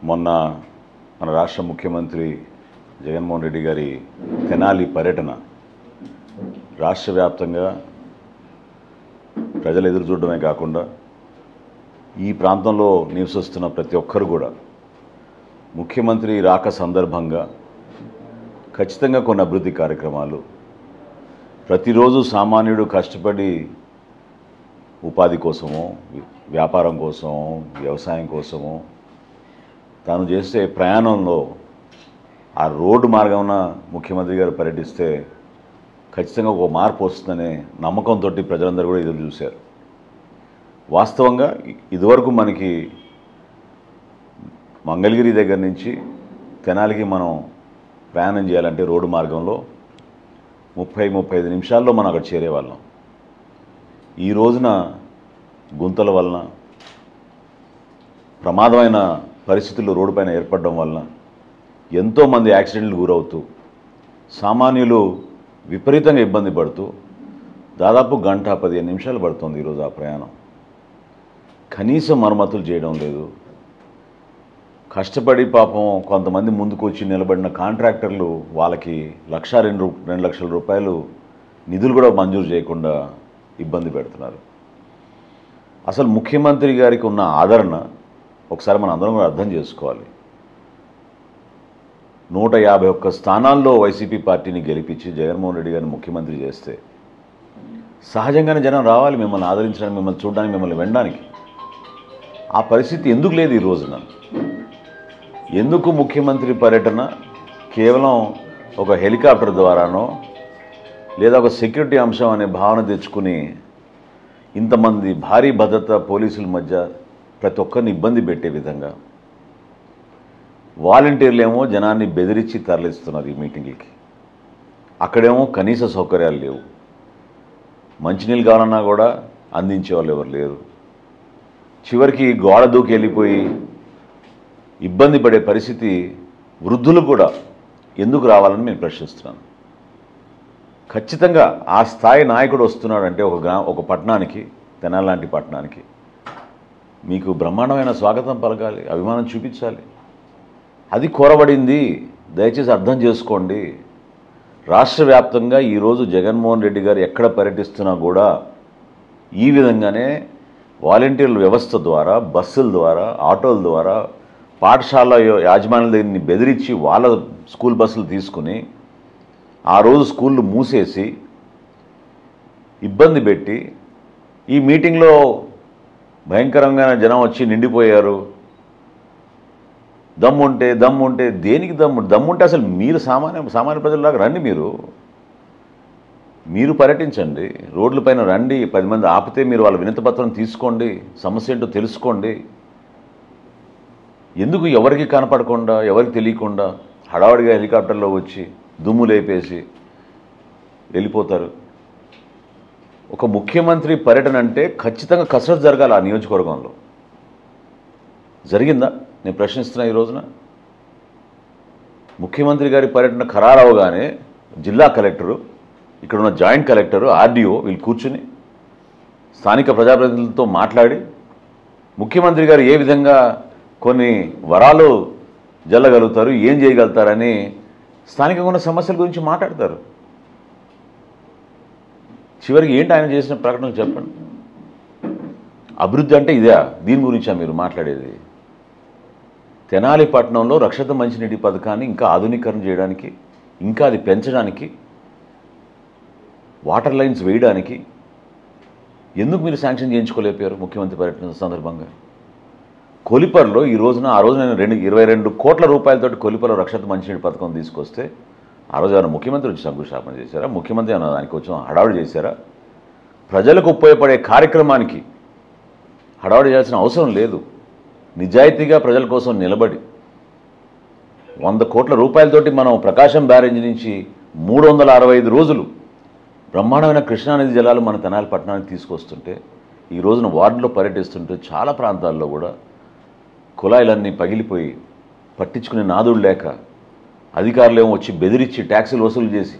మొన్న మన రాష్ట్ర ముఖ్యమంత్రి జగన్మోహన్ రెడ్డి గారి తెనాలి పర్యటన రాష్ట్ర వ్యాప్తంగా ప్రజలు ఎదురు చూడడమే కాకుండా ఈ ప్రాంతంలో నివసిస్తున్న ప్రతి ఒక్కరు కూడా ముఖ్యమంత్రి రాక సందర్భంగా ఖచ్చితంగా కొన్ని అభివృద్ధి కార్యక్రమాలు ప్రతిరోజు సామాన్యుడు కష్టపడి ఉపాధి కోసమో వ్యాపారం కోసమో వ్యవసాయం కోసమో తాను చేసే ప్రయాణంలో ఆ రోడ్డు మార్గమున ముఖ్యమంత్రి గారు పర్యటిస్తే ఖచ్చితంగా ఒక మార్పు వస్తుందనే నమ్మకంతో ప్రజలందరూ కూడా ఎదురు చూశారు వాస్తవంగా ఇ- ఇదివరకు మనకి మంగళగిరి దగ్గర నుంచి తెనాలికి మనం ప్రయాణం చేయాలంటే రోడ్డు మార్గంలో ముప్పై ముప్పై ఐదు నిమిషాల్లో మనం అక్కడ చేరేవాళ్ళం ఈ రోజున గుంతల వలన ప్రమాదమైన పరిస్థితులు రోడ్డు పైన ఏర్పడడం వలన ఎంతోమంది యాక్సిడెంట్లు గురవుతూ సామాన్యులు విపరీతంగా ఇబ్బంది పడుతూ దాదాపు గంట పదిహేను నిమిషాలు పడుతుంది ఈరోజు ఆ ప్రయాణం కనీసం మరమ్మతులు చేయడం లేదు కష్టపడి పాపం కొంతమంది ముందుకు వచ్చి నిలబడిన కాంట్రాక్టర్లు వాళ్ళకి లక్ష రెండు రూ- రెండు లక్షల రూపాయలు నిధులు కూడా మంజూరు చేయకుండా ఇబ్బంది పెడుతున్నారు అసలు ముఖ్యమంత్రి గారికి ఉన్న ఆదరణ ఒకసారి మనం అందరం కూడా అర్థం చేసుకోవాలి నూట యాభై ఒక్క స్థానాల్లో వైసీపీ పార్టీని గెలిపించి జగన్మోహన్ రెడ్డి గారిని ముఖ్యమంత్రి చేస్తే సహజంగానే జనం రావాలి మిమ్మల్ని ఆదరించడానికి మిమ్మల్ని చూడడానికి మిమ్మల్ని వినడానికి ఆ పరిస్థితి ఎందుకు లేదు ఈ రోజున ఎందుకు ముఖ్యమంత్రి పర్యటన కేవలం ఒక హెలికాప్టర్ ద్వారానో లేదా ఒక సెక్యూరిటీ అంశం అనే భావన తెచ్చుకుని ఇంతమంది భారీ భద్రత పోలీసుల మధ్య ప్రతి ఒక్కరిని ఇబ్బంది పెట్టే విధంగా వాలంటీర్లు ఏమో జనాన్ని బెదిరించి తరలిస్తున్నారు ఈ మీటింగ్లకి అక్కడేమో కనీస సౌకర్యాలు లేవు మంచినీళ్ళు కావాలన్నా కూడా అందించే వాళ్ళు ఎవరు లేరు చివరికి గోడ దూకి వెళ్ళిపోయి ఇబ్బంది పడే పరిస్థితి వృద్ధులు కూడా ఎందుకు రావాలని నేను ప్రశ్నిస్తున్నాను ఖచ్చితంగా ఆ స్థాయి నాయకుడు వస్తున్నాడంటే ఒక గ్రా ఒక పట్టణానికి తెనాలి లాంటి పట్టణానికి మీకు బ్రహ్మాండమైన స్వాగతం పలకాలి అభిమానం చూపించాలి అది కోరబడింది దయచేసి అర్థం చేసుకోండి రాష్ట్ర వ్యాప్తంగా ఈరోజు జగన్మోహన్ రెడ్డి గారు ఎక్కడ పర్యటిస్తున్నా కూడా ఈ విధంగానే వాలంటీర్ల వ్యవస్థ ద్వారా బస్సుల ద్వారా ఆటోల ద్వారా పాఠశాల యో- యాజమాన్యాల దగ్గర బెదిరించి వాళ్ళ స్కూల్ బస్సులు తీసుకుని ఆ రోజు స్కూళ్ళు మూసేసి ఇబ్బంది పెట్టి ఈ మీటింగ్లో భయంకరంగా జనం వచ్చి నిండిపోయారు దమ్ముంటే దమ్ముంటే దేనికి దమ్ము దమ్ముంటే అసలు మీరు సామాన్య సామాన్య ప్రజల్లాగా రండి మీరు మీరు పర్యటించండి రోడ్లపైన రండి పది మంది ఆపితే మీరు వాళ్ళ వినతిపత్రం తీసుకోండి సమస్య ఏంటో తెలుసుకోండి ఎందుకు ఎవరికి కనపడకుండా ఎవరికి తెలియకుండా హడావడిగా హెలికాప్టర్లో వచ్చి దుమ్ము లేపేసి వెళ్ళిపోతారు ఒక ముఖ్యమంత్రి పర్యటన అంటే ఖచ్చితంగా కసరత్తు జరగాలి ఆ నియోజకవర్గంలో జరిగిందా నేను ప్రశ్నిస్తున్నా ఈ రోజున ముఖ్యమంత్రి గారి పర్యటన ఖరారవగానే జిల్లా కలెక్టరు ఇక్కడ ఉన్న జాయింట్ కలెక్టరు ఆర్డీఓ వీళ్ళు కూర్చుని స్థానిక ప్రజాప్రతినిధులతో మాట్లాడి ముఖ్యమంత్రి గారు ఏ విధంగా కొన్ని వరాలు జల్లగలుగుతారు ఏం చేయగలుగుతారని స్థానికంగా ఉన్న సమస్యల గురించి మాట్లాడతారు చివరికి ఏంటి ఆయన చేసిన ప్రకటన చెప్పండి అభివృద్ధి అంటే ఇదే దీని గురించా మీరు మాట్లాడేది తెనాలి పట్టణంలో రక్షిత మంచినీటి పథకాన్ని ఇంకా ఆధునీకరణ చేయడానికి ఇంకా అది పెంచడానికి వాటర్ లైన్స్ వేయడానికి ఎందుకు మీరు శాంక్షన్ చేయించుకోలేకపోయారు ముఖ్యమంత్రి పర్యటన సందర్భంగా కొలిపర్లో ఈ రోజున ఆ రోజు నేను రెండు ఇరవై రెండు కోట్ల రూపాయలతోటి కొలిపర్లో రక్షిత మంచినీటి పథకం తీసుకొస్తే ఆ రోజు ఏమైనా ముఖ్యమంత్రి వచ్చి శంకుస్థాపన చేశారా ముఖ్యమంత్రి ఏమైనా దానికి వచ్చి హడావుడి చేశారా ప్రజలకు ఉపయోగపడే కార్యక్రమానికి హడావుడి చేయాల్సిన అవసరం లేదు నిజాయితీగా ప్రజల కోసం నిలబడి వంద కోట్ల రూపాయలతోటి మనం ప్రకాశం బ్యారేజ్ నుంచి మూడు వందల అరవై ఐదు రోజులు బ్రహ్మాండమైన కృష్ణానది జలాలు మన తెనాలి పట్టణానికి తీసుకొస్తుంటే ఈ రోజున వార్డులో పర్యటిస్తుంటే చాలా ప్రాంతాల్లో కూడా కుళాయిలన్నీ పగిలిపోయి పట్టించుకునే నాదుడు లేక అధికారులు ఏమో వచ్చి బెదిరించి ట్యాక్సీలు వసూలు చేసి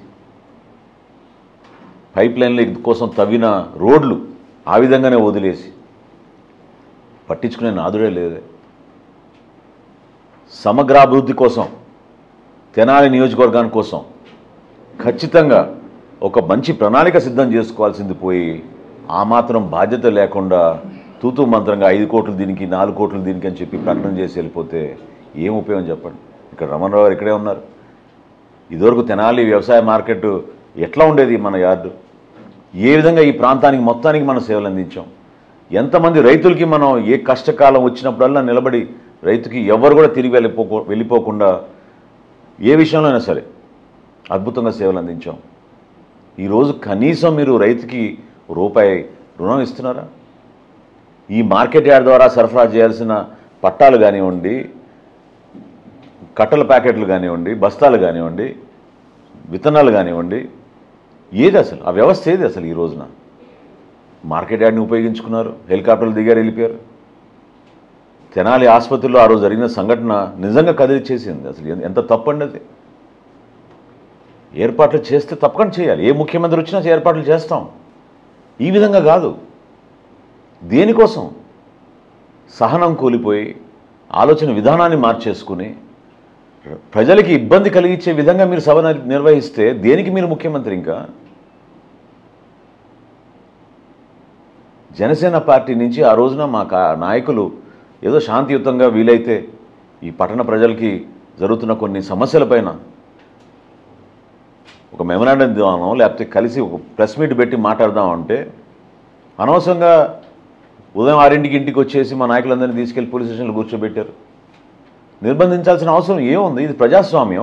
పైప్ లైన్ల కోసం తవ్విన రోడ్లు ఆ విధంగానే వదిలేసి పట్టించుకునే నాదుడే లేదే సమగ్రాభివృద్ధి కోసం తెనాలి నియోజకవర్గాని కోసం ఖచ్చితంగా ఒక మంచి ప్రణాళిక సిద్ధం చేసుకోవాల్సింది పోయి ఆ మాత్రం బాధ్యత లేకుండా తూతూ మంత్రంగా ఐదు కోట్లు దీనికి నాలుగు కోట్లు దీనికి అని చెప్పి ప్రకటన చేసి వెళ్ళిపోతే ఏం ఉపయోగం చెప్పండి ఇక్కడ రమణరావు గారు ఇక్కడే ఉన్నారు ఇదివరకు తెనాలి వ్యవసాయ మార్కెట్ ఎట్లా ఉండేది మన యార్డు ఏ విధంగా ఈ ప్రాంతానికి మొత్తానికి మనం సేవలు అందించాం ఎంతమంది రైతులకి మనం ఏ కష్టకాలం వచ్చినప్పుడల్లా నిలబడి రైతుకి ఎవరు కూడా తిరిగి వెళ్ళిపోకు వెళ్ళిపోకుండా ఏ విషయంలో అయినా సరే అద్భుతంగా సేవలు అందించాం ఈరోజు కనీసం మీరు రైతుకి రూపాయి రుణం ఇస్తున్నారా ఈ మార్కెట్ యార్డ్ ద్వారా సరఫరా చేయాల్సిన పట్టాలు కానివ్వండి కట్టల ప్యాకెట్లు కానివ్వండి బస్తాలు కానివ్వండి విత్తనాలు కానివ్వండి ఏది అసలు ఆ వ్యవస్థ ఏది అసలు ఈ రోజున మార్కెట్ యార్డ్ని ఉపయోగించుకున్నారు హెలికాప్టర్లు దిగారు వెళ్ళిపోయారు తెనాలి ఆసుపత్రిలో ఆ రోజు జరిగిన సంఘటన నిజంగా కదిలిచ్చేసింది అసలు ఎన్- ఎంత తప్పండి అది ఏర్పాట్లు చేస్తే తప్పకుండా చేయాలి ఏ ముఖ్యమంత్రి వచ్చినా ఏర్పాట్లు చేస్తాం ఈ విధంగా కాదు దేనికోసం సహనం కూలిపోయి ఆలోచన విధానాన్ని మార్చేసుకుని ప్రజలకి ఇబ్బంది కలిగించే విధంగా మీరు సభ నిర్- నిర్వహిస్తే దేనికి మీరు ముఖ్యమంత్రి ఇంకా జనసేన పార్టీ నుంచి ఆ రోజున మా కా- నాయకులు ఏదో శాంతియుతంగా వీలైతే ఈ పట్టణ ప్రజలకి జరుగుతున్న కొన్ని సమస్యలపైన ఒక మెమరాండం ఇద్దామో లేకపోతే కలిసి ఒక ప్రెస్ మీట్ పెట్టి మాట్లాడదామంటే అనవసరంగా ఉదయం ఆరింటికి ఇంటికి వచ్చేసి మా నాయకులందరినీ తీసుకెళ్లి పోలీస్ స్టేషన్లో కూర్చోబెట్టారు నిర్బంధించాల్సిన అవసరం ఏముంది ఇది ప్రజాస్వామ్యం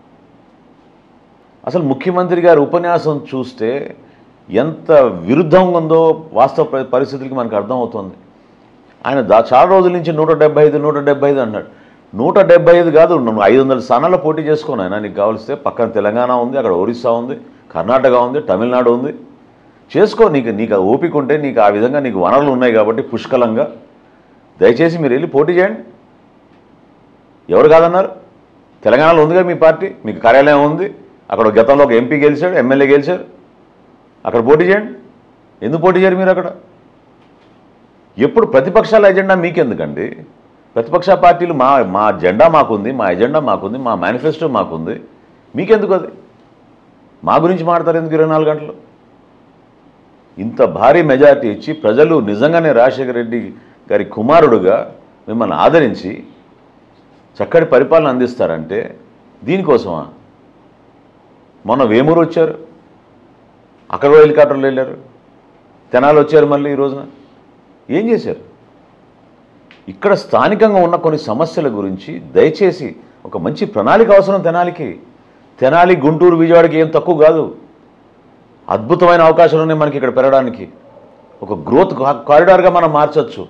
అసలు ముఖ్యమంత్రి గారి ఉపన్యాసం చూస్తే ఎంత విరుద్ధంగా ఉందో వాస్తవ పరి- పరిస్థితులకి మనకు అర్థమవుతుంది ఆయన దా చాలా రోజుల నుంచి నూట డెబ్బై ఐదు నూట డెబ్బై ఐదు అన్నాడు నూట డెబ్బై ఐదు కాదు నువ్వు ఐదు వందల స్థానాల్లో పోటీ చేసుకోను ఆయన నీకు కావలిస్తే పక్కన తెలంగాణ ఉంది అక్కడ ఒరిస్సా ఉంది కర్ణాటక ఉంది తమిళనాడు ఉంది చేసుకో నీకు నీకు ఆ ఓపిక ఉంటే నీకు ఆ విధంగా నీకు వనరులు ఉన్నాయి కాబట్టి పుష్కలంగా దయచేసి మీరు వెళ్ళి పోటీ చేయండి ఎవరు కాదన్నారు తెలంగాణలో ఉందిగా మీ పార్టీ మీకు కార్యాలయం ఉంది అక్కడ గతంలో ఒక ఎంపీ గెలిచాడు ఎమ్మెల్యే గెలిచారు అక్కడ పోటీ చేయండి ఎందుకు పోటీ చేయరు మీరు అక్కడ ఎప్పుడు ప్రతిపక్షాల ఎజెండా మీకెందుకండి ప్రతిపక్ష పార్టీలు మా మా జెండా మాకుంది మా ఎజెండా మాకుంది మా మేనిఫెస్టో మాకుంది మీకెందుకు అది మా గురించి మాట్లాడతారు ఎందుకు ఇరవై నాలుగు గంటలు ఇంత భారీ మెజారిటీ ఇచ్చి ప్రజలు నిజంగానే రాజశేఖర రెడ్డి గారి కుమారుడుగా మిమ్మల్ని ఆదరించి చక్కటి పరిపాలన అందిస్తారంటే దీనికోసమా మొన్న వేమూరు వచ్చారు అక్కడ కూడా హెలికాప్టర్లు వెళ్ళారు తెనాలి వచ్చారు మళ్ళీ ఈ రోజున ఏం చేశారు ఇక్కడ స్థానికంగా ఉన్న కొన్ని సమస్యల గురించి దయచేసి ఒక మంచి ప్రణాళిక అవసరం తెనాలికి తెనాలి గుంటూరు విజయవాడకి ఏం తక్కువ కాదు అద్భుతమైన అవకాశాలు ఉన్నాయి మనకి ఇక్కడ పెరగడానికి ఒక గ్రోత్ కారిడార్గా మనం మార్చచ్చు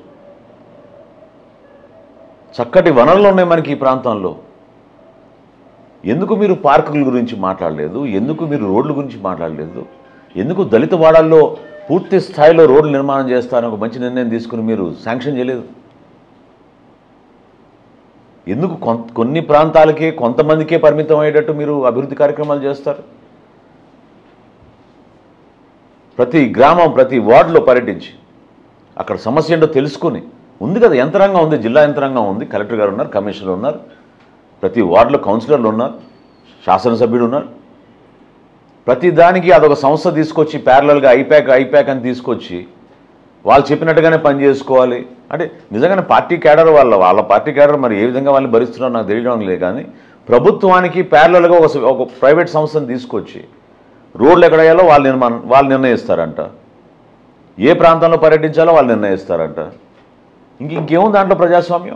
చక్కటి వనరులు ఉన్నాయి మనకి ఈ ప్రాంతంలో ఎందుకు మీరు పార్కుల గురించి మాట్లాడలేదు ఎందుకు మీరు రోడ్ల గురించి మాట్లాడలేదు ఎందుకు దళిత వాడాల్లో పూర్తి స్థాయిలో రోడ్లు నిర్మాణం చేస్తారని ఒక మంచి నిర్ణయం తీసుకుని మీరు శాంక్షన్ చేయలేదు ఎందుకు కొన్- కొన్ని ప్రాంతాలకే కొంతమందికే పరిమితం అయ్యేటట్టు మీరు అభివృద్ధి కార్యక్రమాలు చేస్తారు ప్రతి గ్రామం ప్రతి వార్డులో పర్యటించి అక్కడ సమస్య ఏంటో తెలుసుకుని ఉంది కదా యంత్రాంగం ఉంది జిల్లా యంత్రాంగం ఉంది కలెక్టర్ గారు ఉన్నారు కమిషనర్ ఉన్నారు ప్రతి వార్డులో కౌన్సిలర్లు ఉన్నారు శాసనసభ్యుడు ఉన్నారు ప్రతి దానికి అదొక సంస్థ తీసుకొచ్చి ప్యారలల్గా ఐప్యాక్ ఐప్యాక్ అని తీసుకొచ్చి వాళ్ళు చెప్పినట్టుగానే పని చేసుకోవాలి అంటే నిజంగానే పార్టీ క్యాడర్ వాళ్ళ వాళ్ళ పార్టీ క్యాడర్ మరి ఏ విధంగా వాళ్ళని భరిస్తున్నారో నాకు తెలియడం లేదు కానీ ప్రభుత్వానికి ప్యారలల్గా ఒక ఒక ప్రైవేట్ సంస్థను తీసుకొచ్చి రోడ్లు ఎక్కడ వేయాలో వాళ్ళు నిర్మాణం వాళ్ళు నిర్ణయిస్తారంట ఏ ప్రాంతంలో పర్యటించాలో వాళ్ళు నిర్ణయిస్తారంట ఇంక ఇంకేముంది దాంట్లో ప్రజాస్వామ్యం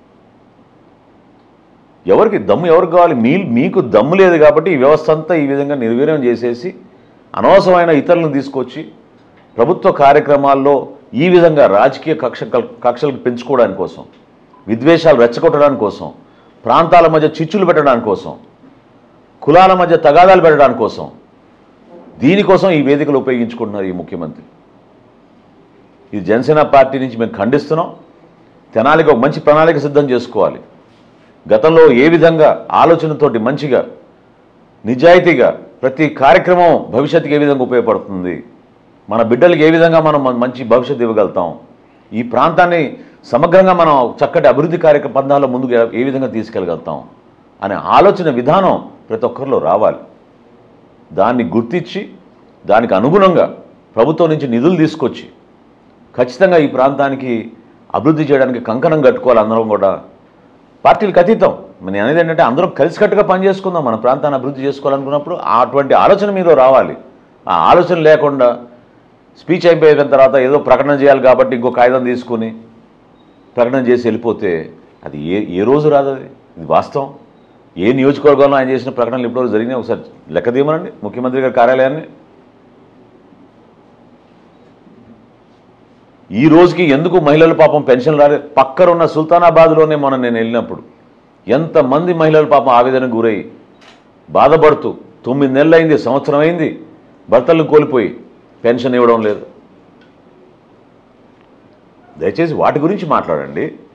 ఎవరికి దమ్ము ఎవరికి కావాలి మీ మీకు దమ్ము లేదు కాబట్టి ఈ వ్యవస్థ అంతా ఈ విధంగా నిర్వీర్యం చేసేసి అనవసరమైన ఇతరులను తీసుకొచ్చి ప్రభుత్వ కార్యక్రమాల్లో ఈ విధంగా రాజకీయ కక్ష కక్షలు పెంచుకోవడానికి కోసం విద్వేషాలు రెచ్చగొట్టడానికి కోసం ప్రాంతాల మధ్య చిచ్చులు పెట్టడానికి కోసం కులాల మధ్య తగాదాలు పెట్టడానికి కోసం దీనికోసం ఈ వేదికలు ఉపయోగించుకుంటున్నారు ఈ ముఖ్యమంత్రి ఇది జనసేన పార్టీ నుంచి మేము ఖండిస్తున్నాం తెనాలికి ఒక మంచి ప్రణాళిక సిద్ధం చేసుకోవాలి గతంలో ఏ విధంగా ఆలోచనతోటి మంచిగా నిజాయితీగా ప్రతి కార్యక్రమం భవిష్యత్తుకి ఏ విధంగా ఉపయోగపడుతుంది మన బిడ్డలకి ఏ విధంగా మనం మన మంచి భవిష్యత్తు ఇవ్వగలుగుతాం ఈ ప్రాంతాన్ని సమగ్రంగా మనం చక్కటి అభివృద్ధి కార్యక్రమ పందాల్లో ముందుకు ఏ- ఏ విధంగా తీసుకెళ్ళగలుగుతాం అనే ఆలోచన విధానం ప్రతి ఒక్కరిలో రావాలి దాన్ని గుర్తించి దానికి అనుగుణంగా ప్రభుత్వం నుంచి నిధులు తీసుకొచ్చి ఖచ్చితంగా ఈ ప్రాంతానికి అభివృద్ధి చేయడానికి కంకణం కట్టుకోవాలి అందరం కూడా పార్టీలకు అతీతం నేను అనేది ఏంటంటే అందరం కలిసికట్టుగా పనిచేసుకుందాం మన ప్రాంతాన్ని అభివృద్ధి చేసుకోవాలనుకున్నప్పుడు అటువంటి ఆలోచన మీలో రావాలి ఆ ఆలోచన లేకుండా స్పీచ్ అయిపోయిన తర్వాత ఏదో ప్రకటన చేయాలి కాబట్టి ఇంకో కాగితం తీసుకుని ప్రకటన చేసి వెళ్ళిపోతే అది ఏ ఏ రోజు రాదు అది ఇది వాస్తవం ఏ నియోజకవర్గంలో ఆయన చేసిన ప్రకటనలు ఇప్పటివరకు జరిగినాయి ఒకసారి లెక్క తీయమనండి ముఖ్యమంత్రి గారి కార్యాలయాన్ని ఈ రోజుకి ఎందుకు మహిళలు పాపం పెన్షన్ రాలేదు పక్కనున్న సుల్తానాబాద్లోనే మొన్న నేను వెళ్ళినప్పుడు ఎంతమంది మహిళలు పాపం ఆవేదనకు గురై బాధపడుతూ తొమ్మిది నెలలు అయింది సంవత్సరం అయింది భర్తలను కోల్పోయి పెన్షన్ ఇవ్వడం లేదు దయచేసి వాటి గురించి మాట్లాడండి